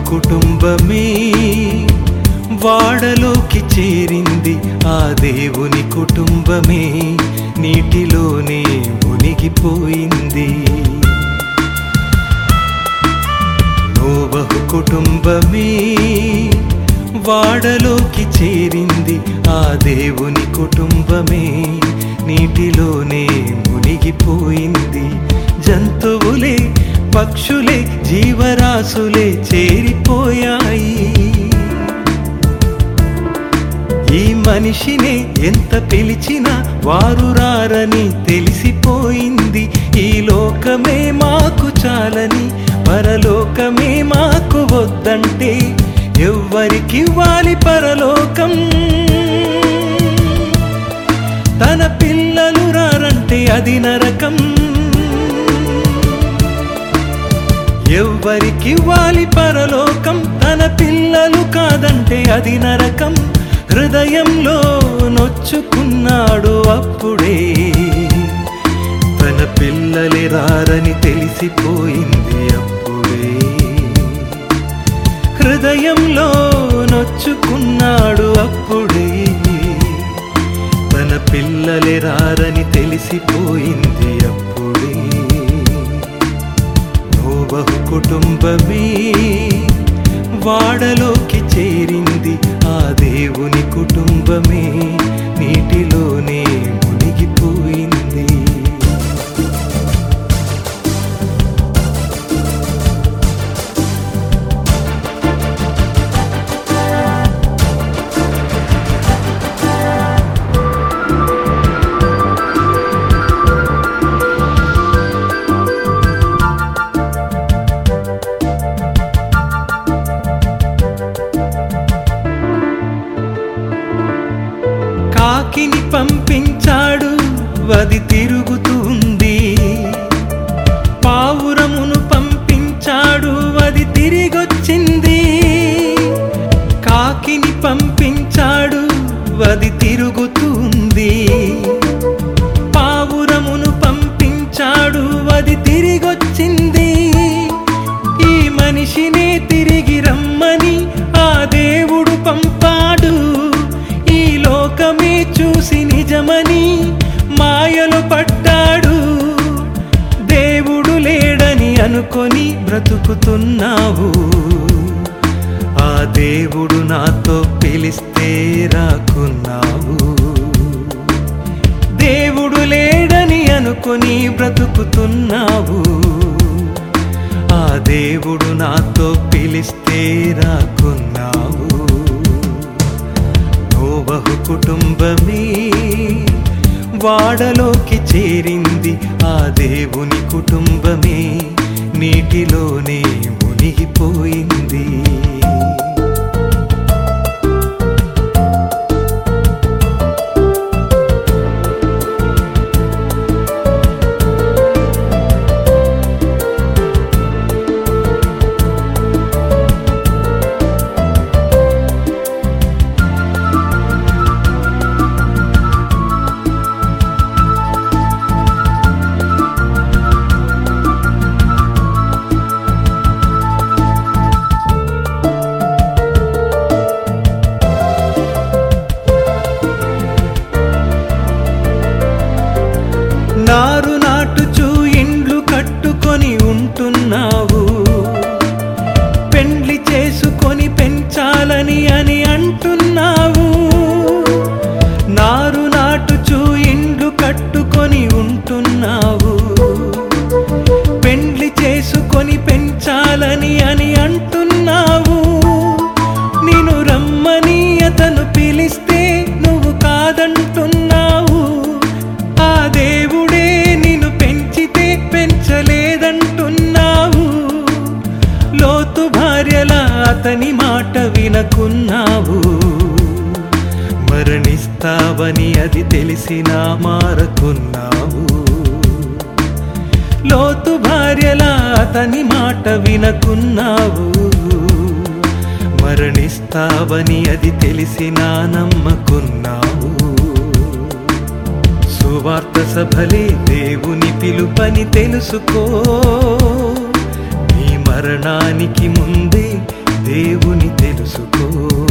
కుటుంబమే వాడలోకి చేరింది ఆ దేవుని కుటుంబమే నీటిలోనే మునిగిపోయింది నోబహు కుటుంబమే వాడలోకి చేరింది ఆ దేవుని కుటుంబమే నీటిలోనే మునిగిపోయింది జంతువులే పక్షులే జీవరాశులే చేరిపోయాయి ఈ మనిషినే ఎంత పిలిచినా వారు రారని తెలిసిపోయింది ఈ లోకమే మాకు చాలని పరలోకమే మాకు వద్దంటే ఎవ్వరికివ్వాలి పరలోకం తన పిల్లలు రారంటే అది నరకం ఎవ్వరికివ్వాలి పరలోకం తన పిల్లలు కాదంటే అది నరకం హృదయంలో నొచ్చుకున్నాడు అప్పుడే తన పిల్లలే రారని తెలిసిపోయింది అప్పుడే హృదయంలో నొచ్చుకున్నాడు అప్పుడే తన పిల్లలే రారని తెలిసిపోయింది అప్పుడే నోబహు కుటుంబమే వాడలోకి చేరింది ఆ దేవుని కుటుంబమే నీటిలోనే మునిగిపోయింది కాకిని పంపించాడు అది తిరుగుతూ ఉంది పావురమును పంపించాడు అది తిరిగొచ్చింది కాకిని పంపించాడు అది తిరుగుతూ ఉంది పావురమును పంపించాడు అది తిరిగొచ్చింది ఈ మనిషినే తిరిగి రమ్మని ఆ దేవుడు పంపాడు ఈ లోకమే చూసి నిజమని మాయలు పడ్డాడు దేవుడు లేడని అనుకొని బ్రతుకుతున్నావు ఆ దేవుడు నాతో పిలిస్తే రాకున్నావు దేవుడు లేడని అనుకొని బ్రతుకుతున్నావు ఆ దేవుడు నాతో పిలిస్తే రాకున్నావు నోబహు కుటుంబమే వాడలోకి చేరింది ఆ దేవుని కుటుంబమే నీటిలోనే మునిగిపోయింది నారు నాటుచూ ఇండ్లు కట్టుకొని ఉంటున్నావు పెండ్లి చేసుకొని పెంచాలని అని అంటున్నావు నారు నాటుచూ ఇండ్లు కట్టుకొని ఉంటున్నావు పెండ్లి చేసుకొని పెంచాలని అని అంటున్నావు నేను రమ్మని అతను పిలిస్తే నువ్వు కాదంటున్నావు ఆ దేవుడే నిన్ను పెంచితే పెంచలేదంటున్నావు లోతు భార్యల అతని మాట వినకున్నావు మరణిస్తావని అది తెలిసినా మారకున్నావు లోతు భార్యల అతని మాట వినకున్నావు మరణిస్తావని అది తెలిసినా నమ్మకున్నావు సువార్త సభలే దేవుని పిలుపని తెలుసుకో నీ మరణానికి ముందే దేవుని తెలుసుకో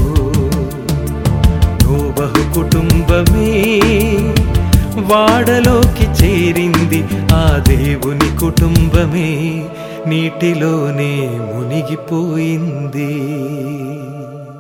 నోబహు కుటుంబమే వాడలోకి చేరింది ఆ దేవుని కుటుంబమే నీటిలోనే మునిగిపోయింది